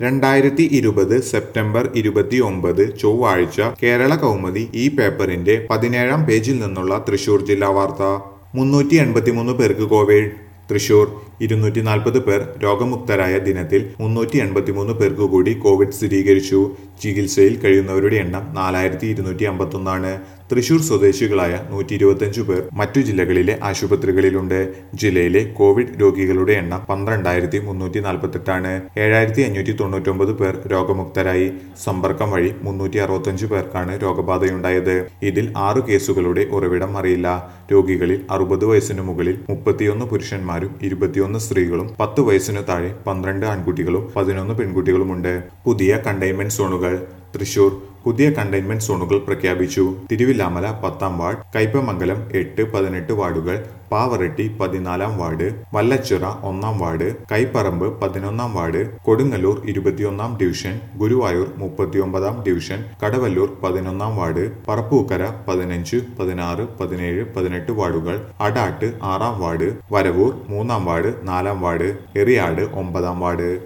രണ്ടായിരത്തി ഇരുപത് സെപ്റ്റംബർ ഇരുപത്തിയൊമ്പത് ചൊവ്വാഴ്ച കേരള കൗമുദി ഈ പേപ്പറിന്റെ പതിനേഴാം പേജിൽ നിന്നുള്ള തൃശൂർ ജില്ലാ വാർത്ത മുന്നൂറ്റി എൺപത്തിമൂന്ന് പേർക്ക് കോവിഡ് തൃശൂർ ഇരുന്നൂറ്റി നാൽപ്പത് പേർ രോഗമുക്തരായ ദിനത്തിൽ മുന്നൂറ്റി എൺപത്തിമൂന്ന് പേർക്ക് കൂടി കോവിഡ് സ്ഥിരീകരിച്ചു ചികിത്സയിൽ കഴിയുന്നവരുടെ എണ്ണം നാലായിരത്തി ഇരുന്നൂറ്റി അമ്പത്തൊന്നാണ് തൃശൂർ സ്വദേശികളായ നൂറ്റി ഇരുപത്തിയഞ്ചു പേർ മറ്റു ജില്ലകളിലെ ആശുപത്രികളിലുണ്ട് ജില്ലയിലെ കോവിഡ് രോഗികളുടെ എണ്ണം പന്ത്രണ്ടായിരത്തി മുന്നൂറ്റി നാൽപ്പത്തെട്ടാണ് ഏഴായിരത്തി അഞ്ഞൂറ്റി തൊണ്ണൂറ്റൊമ്പത് പേർ രോഗമുക്തരായി സമ്പർക്കം വഴി മുന്നൂറ്റി അറുപത്തഞ്ചു പേർക്കാണ് രോഗബാധയുണ്ടായത് ഇതിൽ ആറു കേസുകളുടെ ഉറവിടം അറിയില്ല രോഗികളിൽ അറുപത് വയസ്സിനു മുകളിൽ മുപ്പത്തിയൊന്ന് പുരുഷന്മാരും ഇരുപത്തിയൊന്ന് സ്ത്രീകളും പത്ത് വയസ്സിനു താഴെ പന്ത്രണ്ട് ആൺകുട്ടികളും പതിനൊന്ന് പെൺകുട്ടികളുമുണ്ട് പുതിയ കണ്ടെയ്ൻമെന്റ് സോണുകൾ തൃശൂർ പുതിയ കണ്ടെയ്ൻമെന്റ് സോണുകൾ പ്രഖ്യാപിച്ചു തിരുവില്ലാമല പത്താം വാർഡ് കയ്പമംഗലം എട്ട് പതിനെട്ട് വാർഡുകൾ പാവറട്ടി പതിനാലാം വാർഡ് വല്ലച്ചിറ ഒന്നാം വാർഡ് കൈപ്പറമ്പ് പതിനൊന്നാം വാർഡ് കൊടുങ്ങല്ലൂർ ഇരുപത്തിയൊന്നാം ഡിവിഷൻ ഗുരുവായൂർ മുപ്പത്തിയൊമ്പതാം ഡിവിഷൻ കടവല്ലൂർ പതിനൊന്നാം വാർഡ് പറപ്പൂക്കര പതിനഞ്ച് പതിനാറ് പതിനേഴ് പതിനെട്ട് വാർഡുകൾ അടാട്ട് ആറാം വാർഡ് വരവൂർ മൂന്നാം വാർഡ് നാലാം വാർഡ് എറിയാട് ഒമ്പതാം വാർഡ്